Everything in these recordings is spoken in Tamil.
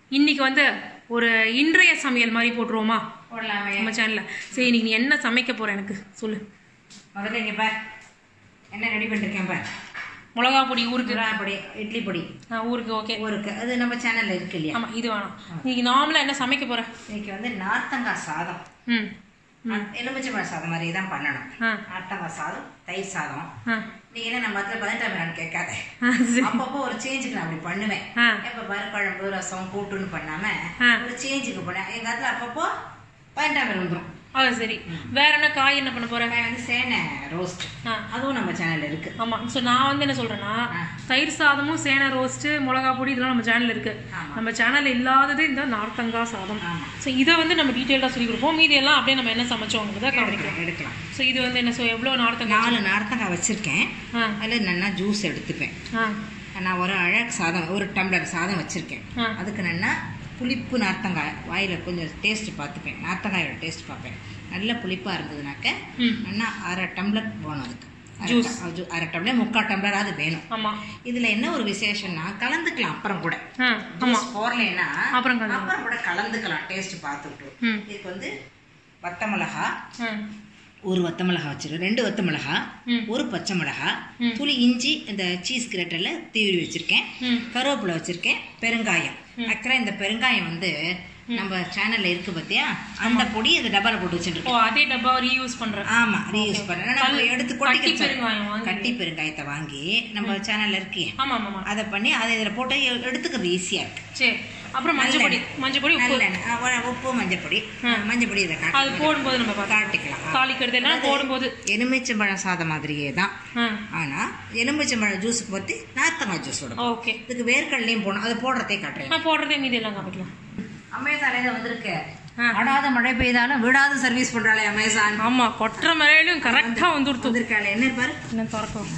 இன்னைக்கு வந்து ஒரு இன்றைய சமையல் மாதிரி போட்டுருவோமா போடலாமே நம்ம சேனல்ல சரி இன்னைக்கு நீ என்ன சமைக்க போற எனக்கு சொல்லு முதல்ல இங்க பார் என்ன ரெடி பண்ணிருக்கேன் பார் மிளகா பொடி ஊருக்கு மிளகா பொடி இட்லி பொடி ஆ, ஊருக்கு ஓகே ஊருக்கு அது நம்ம சேனல்ல இருக்கு இல்லையா ஆமா இது வேணாம் இன்னைக்கு நார்மலா என்ன சமைக்க போற இன்னைக்கு வந்து நார்த்தங்காய் சாதம் ம் எலுமிச்சம்பழ சாதம் மாதிரி தான் பண்ணணும் ஆ நார்த்தங்காய் சாதம் தயிர் சாதம் ஆ நீ என்ன நம்ம அதில் பதினெட்டாம் நான் கேட்காத ஆ, சரி. அப்பப்போ ஒரு சேஞ்சுக்கு நான் அப்படி பண்ணுவேன் ஆ இப்ப பாரு குழம்பு ரசம் கூட்டுன்னு பண்ணாம ஆ. ஒரு சேஞ்சுக்கு பண்ணேன் எங்க அதுல அப்பப்போ பதினெட்டாம் பேர் வந்துடும் அது சரி வேற என்ன காய் என்ன பண்ண போற வந்து சேனை ரோஸ்ட் ஆ அதுவும் நம்ம சேனல்ல இருக்கு ஆமா ஸோ நான் வந்து என்ன சொல்றேன்னா ஆ. தயிர் சாதமும் சேனை ரோஸ்ட் மிளகா பொடி இதெல்லாம் நம்ம சேனல்ல இருக்கு ஆமா. நம்ம சேனல்ல இல்லாதது இந்த நார்த்தங்காய் சாதம் ஆமா ஸோ இதை வந்து நம்ம டீட்டெயிலாக சொல்லி கொடுப்போம் மீதி எல்லாம் அப்படியே நம்ம என்ன சமைச்சோங்கிறத காமிக்கிறோம் எடுக்கலாம் எடுக்கலாம் ஸோ இது வந்து என்ன ஸோ எவ்வளோ நார்த்தங்காய் நாலு நார்த்தங்காய் வச்சிருக்கேன் ஆ அதில் நல்லா ஜூஸ் எடுத்துப்பேன் ஆ நான் ஒரு அழகு சாதம் ஒரு டம்ளர் சாதம் வச்சிருக்கேன் ஆ. அதுக்கு நல்லா புளிப்பு நார்த்தங்காய் வாயில் கொஞ்சம் டேஸ்ட் பார்த்துப்பேன் நார்த்தங்காயோட டேஸ்ட் பார்ப்பேன் நல்ல புளிப்பாக இருந்ததுனாக்க ம் நல்லா அரை டம்ளர் போகணும் அதுக்கு அரை Juice. ட- ஜூ- அரை டம்ளர் முக்கால் டம்ளராவது வேணும் ஆமா இதில் என்ன ஒரு விசேஷம்னா கலந்துக்கலாம் அப்புறம் கூட ஆ ஆமா ஜூஸ் போடலைன்னா அப்புறம் கலந்து அப்புறம் கூட கலந்துக்கலாம் டேஸ்ட் பார்த்துட்டு ம் இதுக்கு வந்து வத்த மிளகா ஆ ஒரு வத்த மிளகா வச்சிருக்கேன் ரெண்டு வத்த மிளகா ம். ஒரு பச்சை மிளகா ம். துளி இஞ்சி இந்த சீஸ் கிரேட்டரில் தீவி வச்சிருக்கேன் ம் கருவேப்பிலை வச்சிருக்கேன் பெருங்காயம் ஆக்சுவலாக இந்த பெருங்காயம் வந்து நம்ம சேனல்ல இருக்கு பார்த்தியா அந்த பொடி இந்த டப்பால போட்டு ஓ வச்சுருக்கேன் அதே டப்பா ரீயூஸ் பண்றேன் ஆமா ரீயூஸ் பண்ணேன் நம்ம எடுத்து கொட்டி கட்டி வச்சிருக்கேன். பெருங்காயம் வாங்கி கட்டி பெருங்காயத்தை வாங்கி நம்ம சேனல்ல இருக்கே ஆமா ஆமா ஆமா அதை பண்ணி அதை இதில் போட்டு எ- எடுத்துக்கிறது ஈஸியா இருக்கு சரி அப்புறம் மஞ்சள் பொடி மஞ்சள் பொடி உப்பு நல்லெண்ணெய் ஆ, ஒரு உப்பு மஞ்சள் பொடி மஞ்சள் பொடி இதை அது காட்டி போடும்போது நம்ம பார்த்தோம் காட்டிக்கலாம் ஆ. தாளிக்கிறது எல்லாம் போடும்போது எலுமிச்சம்பழம் சாதம் மாதிரியே தான் ஆ ஆனா எலுமிச்சம்பழம் ஜூஸ் பற்றி நார்த்தங்காய் ஜூஸ் விடும் ஓகே இதுக்கு வேர்க்கடலையும் போடணும் அதை போடுறதே காட்டுறேன் நான் போடுறதே மீதி எல்லாம் காமிக்கலாம் அமேசான்ல வந்திருக்கு ஆ. அடாத மழை பெய்தாலும் விடாத சர்வீஸ் பண்றாளே அமேசான் ஆமா கொட்டுற மழையிலும் கரெக்டா வந்து கொடுத்து வந்திருக்காளே என்ன பாரு என்ன திறக்கும்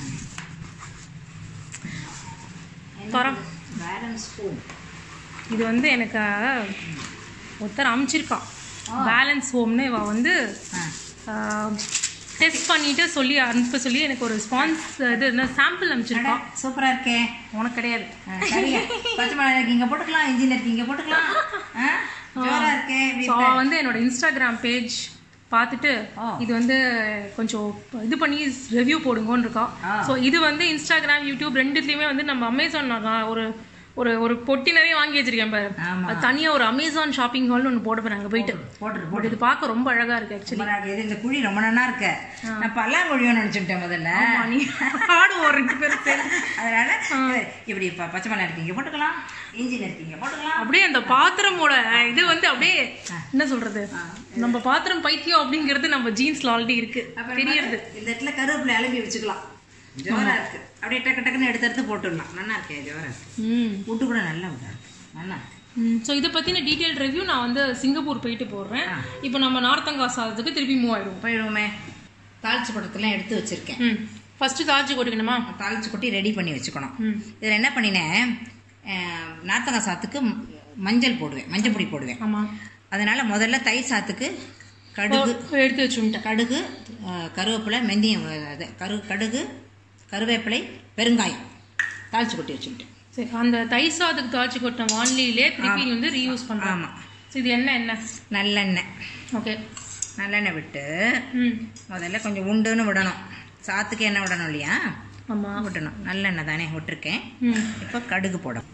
திறம் பேலன்ஸ் ஸ்பூன் இது வந்து எனக்கு ஒருத்தர் அமைச்சிருக்கா பேலன்ஸ் ஹோம்னு இவ வந்து டெஸ்ட் பண்ணிட்டு சொல்லி அனுப்ப சொல்லி எனக்கு ஒரு ஸ்பான்ஸ் இது என்ன சாம்பிள் அமைச்சிருக்கா சூப்பரா இருக்கே உனக்கு கிடையாது ஆ, சரிங்க பச்சை மிளகாய் இங்க போட்டுக்கலாம் இஞ்சி நறுக்கி இங்க போட்டுக்கலாம் ஆ, ஜோரா இருக்கே ஸோ வந்து என்னோட இன்ஸ்டாகிராம் பேஜ் பார்த்துட்டு ஆ. இது வந்து கொஞ்சம் இது பண்ணி ரிவ்யூ போடுங்கன்னு இருக்கா ஆ. ஸோ இது வந்து இன்ஸ்டாகிராம் யூடியூப் ரெண்டுத்துலேயுமே வந்து நம்ம அமேசான் நான் ஒரு ஒரு ஒரு பொட்டி நிறைய வாங்கி வச்சிருக்கேன் பாரு ஆமா அது தனியாக ஒரு அமேசான் ஷாப்பிங் ஹால்னு ஒன்று போட்டு போகிறேன் அங்கே போயிட்டு போட்டுரு பட் இது பார்க்க ரொம்ப அழகா இருக்கு ஆக்சுவலி ரொம்ப நாள் இது இந்த குழி ரொம்ப நல்லா இருக்கு நான் பல்லாங்குழியோன்னு நினைச்சுட்டேன் முதல்ல நீ ஆடுவோம் ரெண்டு பேரும் சேர்ந்து அதனால இப்படி ப- பச்சை மிளகாய் நறுக்கி இங்க போட்டுக்கலாம் இஞ்சி நறுக்கி இங்க போட்டுக்கலாம் அப்படியே அந்த பாத்திரமோட இது வந்து அப்படியே என்ன சொல்றது நம்ம பாத்திரம் பைத்தியம் அப்படிங்கிறது நம்ம ஜீன்ஸ்ல ஆல்ரெடி இருக்கு அப்புறம் தெரியறது இந்த இடத்துல கருவேப்பிலை அலம்பி வச்சுக்கலாம் ஜோரா இருக்கு அப்படியே டக்கு டக்குன்னு எடுத்து எடுத்து போட்டுடலாம் நல்லா இருக்கே ஜோரா இருக்கு ம் விட்டு கூட நல்லா விட்டா இருக்கு நல்லா இருக்கு. ஸோ இதை பற்றின டீட்டெயில் ரிவ்யூ நான் வந்து சிங்கப்பூர் போயிட்டு போடுறேன் இப்போ நம்ம நார்த்தங்காய் சாதத்துக்கு திருப்பி மூவ் ஆயிடுவோம் போயிடுவோமே தாளிச்சு படத்தெல்லாம் எடுத்து வச்சிருக்கேன் ம் ஃபர்ஸ்ட் தாளிச்சு கொட்டிக்கணுமா தாளிச்சு கொட்டி ரெடி பண்ணி வச்சுக்கணும் ம் இதில் என்ன பண்ணினேன் அஹ், நார்த்தங்காய் சாத்துக்கு ம- மஞ்சள் போடுவேன் மஞ்சள் பொடி போடுவேன் ஆமாம் அதனால முதல்ல தயிர் சாத்துக்கு கடுகு எடுத்து வச்சுட்டேன் கடுகு அஹ், கருவேப்பிலை மெந்தியம் அஹ், அது கரு கடுகு கருவேப்பிலை பெருங்காயம் தாளிச்சு கொட்டி வச்சுக்கிட்டேன் சரி அந்த தயிர் சாதத்துக்கு தாளிச்சு கொட்டின வான்லியிலே திருப்பி நீ வந்து ரீயூஸ் பண்ணுறோம் ஆமாம் ஸோ இது என்ன என்ன நல்லெண்ணெய் ஓகே நல்லெண்ணெய் விட்டு ம் முதல்ல கொஞ்சம் உண்டுன்னு விடணும் சாத்துக்கு எண்ணெய் விடணும் இல்லையா ஆமாம் விட்டணும் நல்லெண்ணெய் தானே விட்டுருக்கேன் ம் இப்போ கடுகு போடும்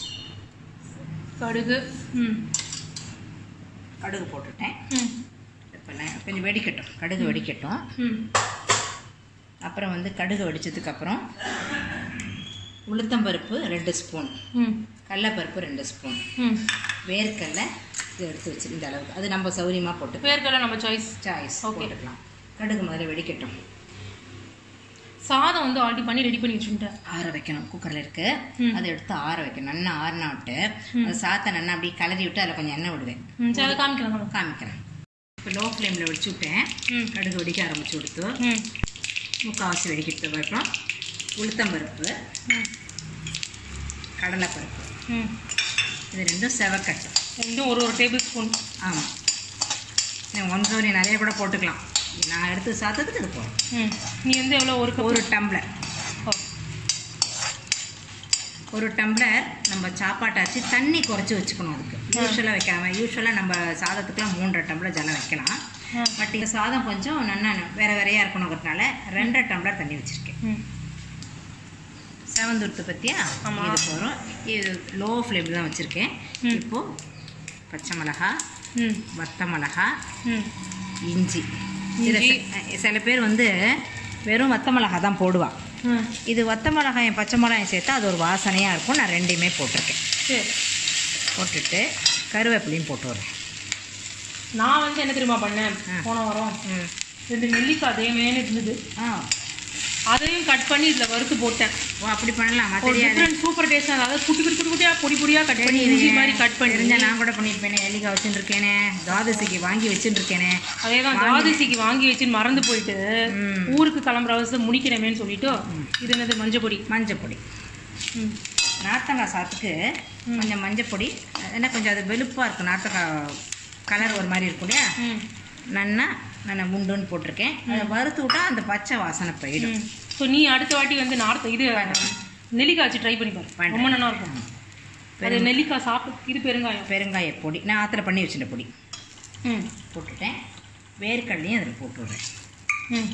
கடுகு ம் கடுகு போட்டுட்டேன் ம் இப்போ நான் கொஞ்சம் வெடிக்கட்டும் கடுகு வெடிக்கட்டும் ம் அப்புறம் வந்து கடுகு வெடிச்சதுக்கு அப்புறம் உளுத்தம்பருப்பு ரெண்டு ஸ்பூன் ம் கடலப்பருப்பு ரெண்டு ஸ்பூன் ம் வேர்க்கடலை இது எடுத்து வச்சு இந்த அளவுக்கு அது நம்ம சௌரியமாக போட்டு வேர்க்கடலை நம்ம சாய்ஸ் சாய்ஸ் Okay. போட்டுக்கலாம் கடுகு முதல்ல வெடிக்கட்டும் சாதம் வந்து ஆல்ரெடி பண்ணி ரெடி பண்ணி வச்சுட்டேன் ஆற வைக்கணும் குக்கரில் இருக்கு ம். அதை எடுத்து ஆற வைக்கணும் நல்லா ஆறினா விட்டு அந்த சாத்தை நல்லா அப்படியே கிளறி விட்டு அதில் கொஞ்சம் எண்ணெய் விடுவேன் ம் சரி அதை காமிக்கலாம் நம்ம காமிக்கிறேன் இப்போ லோ ஃப்ளேமில் வெடிச்சு விட்டேன் ம் கடுகு வெடிக்க ஆரம்பிச்சு கொடுத்து ம் முக்கால்வாசி வெடிக்கிறதுக்கு அப்புறம் உளுத்தம்பருப்பு ம் கடலைப்பருப்பு ம் இது ரெண்டும் செவக்கட்டும் ரெண்டும் ஒரு ஒரு டேபிள் ஸ்பூன் ஆமாம் ஒன்றரை நிறைய கூட போட்டுக்கலாம் நான் எடுத்து சாத்தத்துக்கு இது போதும் ம் நீ வந்து எவ்வளோ ஒரு கப் ஒரு டம்ளர் ஓ ஒரு டம்ளர் நம்ம சாப்பாட்டை அரிசி தண்ணி குறைச்சி வச்சுக்கணும் அதுக்கு யூஸ்வலாக வைக்காம யூஸ்வலாக நம்ம சாதத்துக்குலாம் மூன்றரை டம்ளர் ஜலம் வைக்கலாம் ம். பட் இந்த சாதம் கொஞ்சம் நல்லா வேற வேறையாக இருக்கணுங்கிறதுனால ரெண்டரை டம்ளர் தண்ணி வச்சுருக்கேன் ம் செவந்துருத்து பற்றியா ஆமா. இது போகிறோம் இது லோ ஃப்ளேமில் தான் வச்சுருக்கேன் ம். இப்போது பச்சை மிளகா ம் வத்த மிளகா ம் இஞ்சி இதை இஞ்சி. சில- சில பேர் வந்து வெறும் வத்த மிளகா தான் போடுவான் ம் இது வத்த மிளகாயும் பச்சை மிளகாயும் சேர்த்தா அது ஒரு வாசனையாக இருக்கும் நான் ரெண்டையுமே போட்டிருக்கேன் சரி போட்டுட்டு கருவேப்பிலையும் போட்டு வரேன் நான் வந்து என்ன தெரியுமா பண்ணேன் ஆ. போன வாரம் ம் ரெண்டு நெல்லிக்காய் அதே மேலே இருந்தது ஆ அதையும் கட் பண்ணி இதில் வறுத்து போட்டேன் ஓ அப்படி பண்ணலாமா ஒரு தெரியாது டிஃப்ரெண்ட் சூப்பர் டேஸ்ட் அதாவது குட்டி குட்டி குட்டி குட்டியாக பொடி பொடியாக கட் பண்ணி இஞ்சி மாதிரி கட் பண்ணி தெரிஞ்சா நான் கூட பண்ணியிருப்பேனே நெல்லிக்காய் வச்சுருக்கேனே துவாதசிக்கு வாங்கி வச்சுருக்கேனே அதே தான் துவாதசிக்கு வாங்கி வச்சு மறந்து போயிட்டு ம். ஊருக்கு கிளம்புற அவசியம் முடிக்கிறமேன்னு சொல்லிட்டு இது என்னது மஞ்சள் பொடி மஞ்சள் பொடி ம் நார்த்தங்காய் சாத்துக்கு கொஞ்சம் மஞ்சள் பொடி ஏன்னா கொஞ்சம் அது வெளுப்பாக இருக்கும் நார்த்தங்காய் கலர் ஒரு மாதிரி இருக்கும் இல்லையா ம் நன்னா நான் குண்டுன்னு போட்டிருக்கேன் அதை வறுத்து விட்டா அந்த பச்சை வாசனை போயிடும் ஸோ நீ அடுத்த வாட்டி வந்து நார்த்த இது நெல்லிக்காய் வச்சு ட்ரை பண்ணி பாரு பண்றேன். ரொம்ப நல்லா இருக்கும் அது நெல்லிக்காய் சாப்பிட்டு இது பெருங்காயம் பெருங்காய பொடி நான் ஆற்றுல பண்ணி வச்சிருந்த பொடி ம் போட்டுட்டேன் வேர்க்கடலையும் அதில் போட்டு விடுறேன் ம்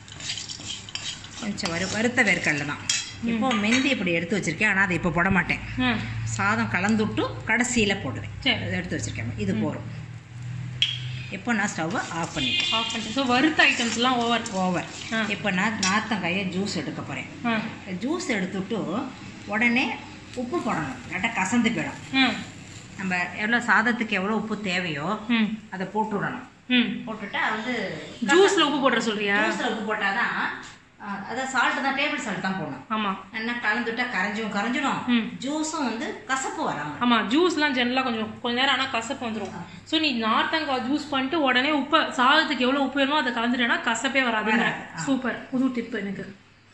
கொஞ்சம் வறு வறுத்த வேர்க்கடலை தான் இப்போ மெந்தி இப்படி எடுத்து வச்சிருக்கேன் ஆனால் அதை இப்போ போட மாட்டேன் ம் சாதம் கலந்துட்டு கடைசியில் போடுவேன் சரி அதை எடுத்து வச்சிருக்கேன் இது போகிறோம் இப்போ நான் ஸ்டவ்வை ஆஃப் பண்ணிட்டேன் ஆஃப் பண்ணிட்டேன் ஸோ வறுத்த ஐட்டம்ஸ்லாம் ஓவர் ஓவர் ஆ. இப்போ நான் நார்த்தங்காயை ஜூஸ் எடுக்க போகிறேன் ஆ ஜூஸ் எடுத்துட்டு உடனே உப்பு போடணும் இல்லாட்டா கசந்து போயிடும் ம் நம்ம எவ்வளோ சாதத்துக்கு எவ்வளோ உப்பு தேவையோ ம் அதை போட்டு விடணும் ம் போட்டுட்டா வந்து ஜூஸில் உப்பு போடுற சொல்றியா ஜூஸில் உப்பு போட்டாதான் ஆ, அதான் சால்ட் தான் டேபிள் சால்ட் தான் போடணும் ஆமாம் நல்லா கலந்துட்டா கரைஞ்சும் கரைஞ்சிடும் ம். ஜூஸும் வந்து கசப்பு வராம ஆமாம் ஜூஸ்லாம் ஜெனரலாக கொஞ்சம் கொஞ்ச நேரம் ஆனால் கசப்பு வந்துடும் ஸோ நீ நார்த்தங்காய் ஜூஸ் பண்ணிட்டு உடனே உப்பை சாதத்துக்கு எவ்வளோ உப்பு வேணுமோ அதை கலந்துட்டேன்னா கசப்பே வராதுங்க வராது, ஆ. சூப்பர் புது டிப் எனக்கு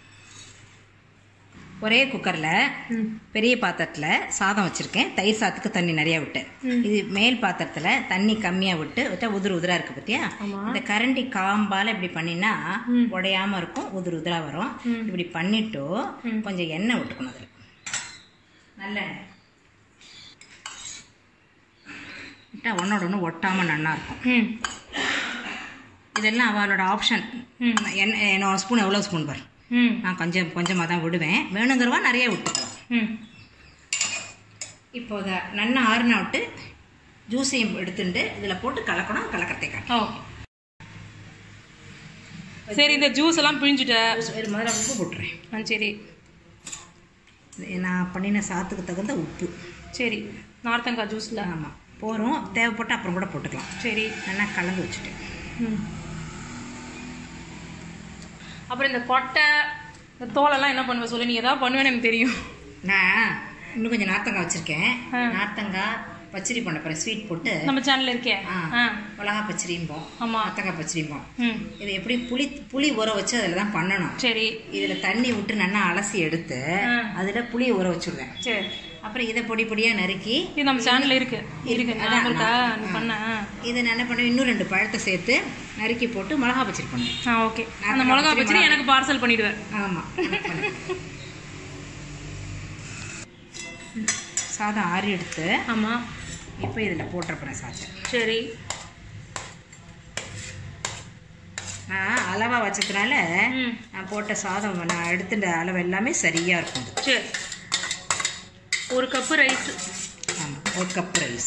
ஒரே குக்கரில் ம் பெரிய பாத்திரத்தில் சாதம் வச்சுருக்கேன் தயிர் சாதத்துக்கு தண்ணி நிறையா விட்டேன் ம். இது மேல் பாத்திரத்தில் தண்ணி கம்மியாக விட்டு விட்டா உதிர் உதிரா இருக்கு பார்த்தியா ஆமா. இந்த கரண்டி காம்பால் இப்படி பண்ணினா ம். உடையாம இருக்கும் உதிர் உதிரா வரும் ம். இப்படி பண்ணிட்டு ம். கொஞ்சம் எண்ணெய் விட்டுக்கணும் அதில் நல்லெண்ணெய் விட்டா ஒன்றோட ஒன்று ஒட்டாமல் நல்லா இருக்கும் ம் இதெல்லாம் அவளோட ஆப்ஷன் ம் என்ன என்ன ஸ்பூன் எவ்வளோ ஸ்பூன் பாரு ம் நான் கொஞ்சம் கொஞ்சமாக தான் விடுவேன் வேணுங்கிறவா நிறைய விட்டுக்கலாம் ம் இப்போ இதை நல்லா ஆறுனா விட்டு ஜூஸையும் எடுத்துட்டு இதில் போட்டு கலக்கணும் கலக்கத்தை காட்டும் ஓகே சரி இந்த ஜூஸ் எல்லாம் பிழிஞ்சுட்ட ஒரு முதல்ல உப்பு போட்டுறேன் ஆ சரி இது நான் பண்ணின சாத்துக்கு தகுந்த உப்பு சரி நார்த்தங்காய் ஜூஸில் ஆமாம் போகிறோம் தேவைப்பட்டு அப்புறம் கூட போட்டுக்கலாம் சரி நல்லா கலந்து வச்சுட்டேன் ம் அப்புறம் இந்த கொட்டை இந்த தோலெல்லாம் என்ன பண்ணுவ சொல்லு நீ ஏதாவது பண்ணுவேன்னு எனக்கு தெரியும் நான் இன்னும் கொஞ்சம் நார்த்தங்காய் வச்சுருக்கேன் ஆ. நார்த்தங்காய் பச்சரி பண்ண போகிறேன் ஸ்வீட் போட்டு நம்ம சேனல்ல இருக்கே ஆ ஆ மிளகா பச்சரிம்போம் ஆமா நார்த்தங்காய் பச்சரிம்போம் ம் இது எப்படி புளி புளி ஊற வச்சு அதில் தான் பண்ணணும் சரி இதில் தண்ணி விட்டு நல்லா அலசி எடுத்து ஆ. அதில் புளியை ஊற வச்சுருவேன் சரி அப்புறம் இதை பொடி பொடியாக நறுக்கி இது நம்ம சேனல்ல இருக்கு இருக்கு அதான் ஞாபகம் இருக்கா நான்- நீ ஆ. பண்ண இதை நான் என்ன பண்ணுவேன் இன்னும் ரெண்டு பழத்தை சேர்த்து நறுக்கி போட்டு மிளகா பச்சரி பண்ணேன் ஆ ஓகே அந்த நார்த்தங்காய் மிளகா பச்சடி, பச்சடி மிளகா. எனக்கு பார்சல் பண்ணிடுவேன் ஆமாம் சாதம் ஆறி எடுத்து ஆமா இப்போ இதில் போட்டுறப்பேன் சாதம் சரி நான் அளவாக வச்சதுனால ம் நான் போட்ட சாதம் நான் எடுத்துட்ட அளவு எல்லாமே சரியாக இருக்கும் இது. சரி ஒரு கப்பு ரைஸ் ஆமாம் ஒரு கப் ரைஸ்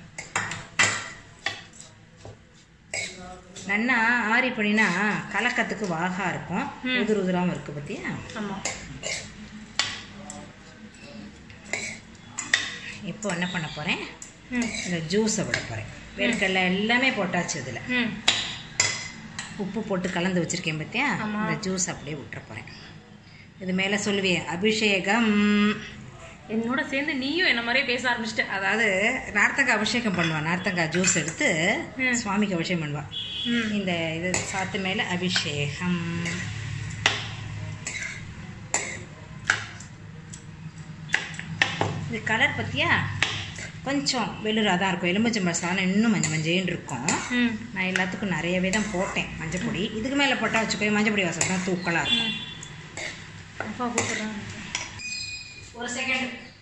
நன்னா ஆறி பண்ணினா கலக்கத்துக்கு வாகா இருக்கும் ம். உதிர் உதிராமல் இருக்கு பார்த்தியா ஆமா இப்போ என்ன பண்ண போகிறேன் ம் இந்த ஜூஸை விட போகிறேன் வேர்க்கடலை எல்லாமே போட்டாச்சு இதில் ம் உப்பு போட்டு கலந்து வச்சுருக்கேன் பார்த்தியா ஆமா. இந்த ஜூஸ் அப்படியே விட்டுற போகிறேன் இது மேலே சொல்லுவியே அபிஷேகம் என்னோட சேர்ந்து நீயும் என்ன மாதிரியே பேச ஆரம்பிச்சிட்ட அதாவது நார்த்தங்காய் அபிஷேகம் பண்ணுவா நார்த்தங்காய் ஜூஸ் எடுத்து ம். சுவாமிக்கு அபிஷேகம் பண்ணுவா ம் இந்த இது சாத்து மேலே அபிஷேகம் இது கலர் பற்றியா கொஞ்சம் வெளிராக தான் இருக்கும் எலுமிச்சம்பழம் சாதம் இன்னும் மஞ்சள் மஞ்சேன்னு இருக்கும் ம் நான் எல்லாத்துக்கும் நிறையவே தான் போட்டேன் மஞ்சள் பொடி இதுக்கு மேலே போட்டால் வச்சுக்கோ மஞ்சள் பொடி வாசம் தான் தூக்கலாக இருக்கும் ம் அப்பா கூப்பிட்றாங்க ஒரு செகண்ட்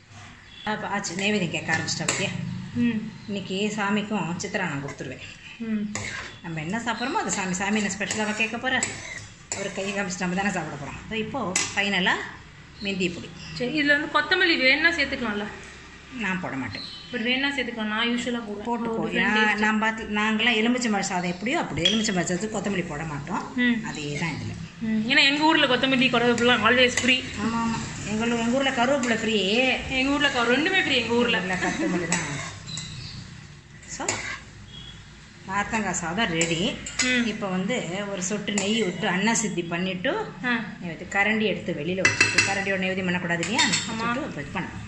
அப்போ ஆச்சு நைவேத்தியம் கேட்க ஆரம்பிச்சிட்டா பத்தியா ம் இன்னைக்கு சாமிக்கும் சித்திரானம் கொடுத்துருவேன் ம் நம்ம என்ன சாப்பிட்றோமோ அது சாமி சாமி என்ன ஸ்பெஷலாக கேட்க போகிற அவர் கை காமிச்சு நம்ம தானே சாப்பிட போகிறோம் ஸோ இப்போது ஃபைனலாக மெந்தி பொடி சரி இதில் வந்து கொத்தமல்லி வேணா சேர்த்துக்கலாம்ல நான் போட மாட்டேன் பட் வேணா சேர்த்துக்கலாம் நான் யூஸ்வலாக போடுவேன் போட்டு ஒரு போ different நான் taste. நான் பார்த்து நாங்களாம் எலுமிச்சம்பழ சாதம் எப்படியோ அப்படி எலுமிச்சம்பழ சாதத்துக்கு கொத்தமல்லி போட மாட்டோம் ம் அதே தான் இதில் ம். ஏன்னா எங்கள் ஊரில் கொத்தமல்லி கருவேப்பிலாம் ஆல்வேஸ் ஃப்ரீ ஆமாம் ஆமாம் எங்களுக்கு எங்கள் ஊரில் கருவேப்பிலை ஃப்ரீ எங்கள் ஊரில் ரெண்டுமே ஃப்ரீ எங்கள் ஊரில் ஊரில் கொத்தமல்லி தான் ஸோ நார்த்தங்காய் சாதம் ரெடி ம் இப்போ வந்து ஒரு சொட்டு நெய் விட்டு அன்ன சித்தி பண்ணிவிட்டு ஆ நைவேத்தி கரண்டி எடுத்து வெளியில் வச்சுட்டு கரண்டியோட நைவேத்தியம் பண்ணக்கூடாது இல்லையா வச்சுட்டு இப்போ இது பண்ணணும்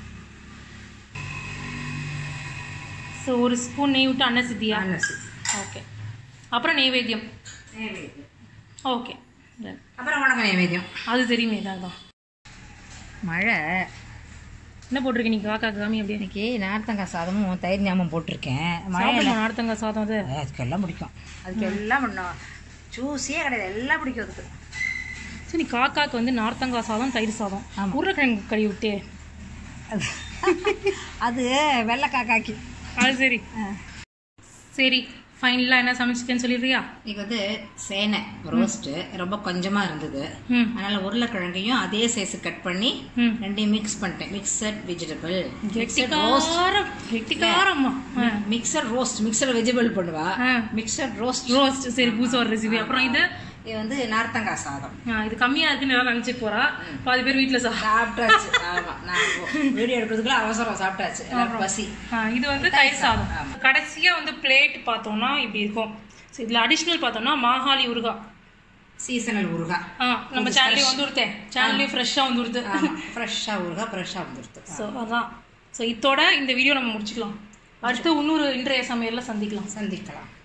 ஸோ ஒரு ஸ்பூன் நெய் விட்டு அன்ன சித்தியா அன்ன சித்தி ஓகே அப்புறம் நெய்வேத்தியம் நைவேத்தியம் ஓகே Done. அப்புறம் உனக்கு நைவேத்தியம் அது தெரியுமே தான் மழை என்ன போட்டிருக்கேன் நீ காக்கா காமி அப்படியே இன்னைக்கு நார்த்தங்காய் சாதமும் தயிர் ஞாபகம் போட்டிருக்கேன் மழை சாப்பிடுமா நார்த்தங்காய் சாதம் அது அதுக்கெல்லாம் பிடிக்கும் அதுக்கு எல்லாம் பண்ணும் ஜூஸியே கிடையாது எல்லாம் பிடிக்கும் அதுக்கு சரி நீ காக்காக்கு வந்து நார்த்தங்காய் சாதம் தயிர் சாதம் ஆமா. உருளைக்கிழங்கு கறி விட்டு அது அது வெள்ளை காக்காக்கி அது சரி சரி ஃபைனலாக என்ன சமைச்சிட்டேன்னு சொல்லிடுறியா இன்னைக்கு வந்து சேனை ரோஸ்ட்டு ரொம்ப கொஞ்சமாக இருந்தது ம் அதனால் உருளைக்கிழங்கையும் அதே சைஸு கட் பண்ணி ம் ரெண்டையும் மிக்ஸ் பண்ணிட்டேன் மிக்சட் வெஜிடபிள் மிக்சட் ரோஸ்ட் கெட்டிக்காரம் கெட்டிக்காரம்மா ஆ மிக்சர் ரோஸ்ட் மிக்சர் வெஜிடபிள் பண்ணுவா ஆ. மிக்சர் ரோஸ்ட் ரோஸ்ட் சரி புதுசாக ஒரு ரெசிபி அப்புறம் இது இது வந்து நார்த்தங்காய் சாதம் ஆ, இது கம்மியாக இருக்குன்னு எல்லாம் நினச்சிட்டு போறா பாதி பேர் வீட்டில் சா சாப்பிட்டாச்சு ஆமா நான் வீடியோ எடுக்கிறதுக்குள்ள அவசரம் சாப்பிட்டாச்சு எல்லாரும் பசி ஆ, இது வந்து தயிர் சாதம் ஆமா. கடைசியா வந்து பிளேட் பார்த்தோம்னா இப்படி இருக்கும் ஸோ இதில் அடிஷ்னல் பார்த்தோம்னா மாகாளி ஊறுகாய் சீசனல் ஊறுகாய் ஆ நம்ம சேனல்லே வந்து ஒருத்தன் சேனல்லே ஃப்ரெஷ்ஷாக வந்து ஒருத்தர் ஆமா ஃப்ரெஷ்ஷாக ஊறுகாய் ஃப்ரெஷ்ஷாக வந்துருது ஸோ அதான் ஸோ இதோட இந்த வீடியோ நம்ம முடிச்சுக்கலாம் அடுத்து இன்னொரு இன்றைய சமையலில் சந்திக்கலாம் சந்திக்கலாம்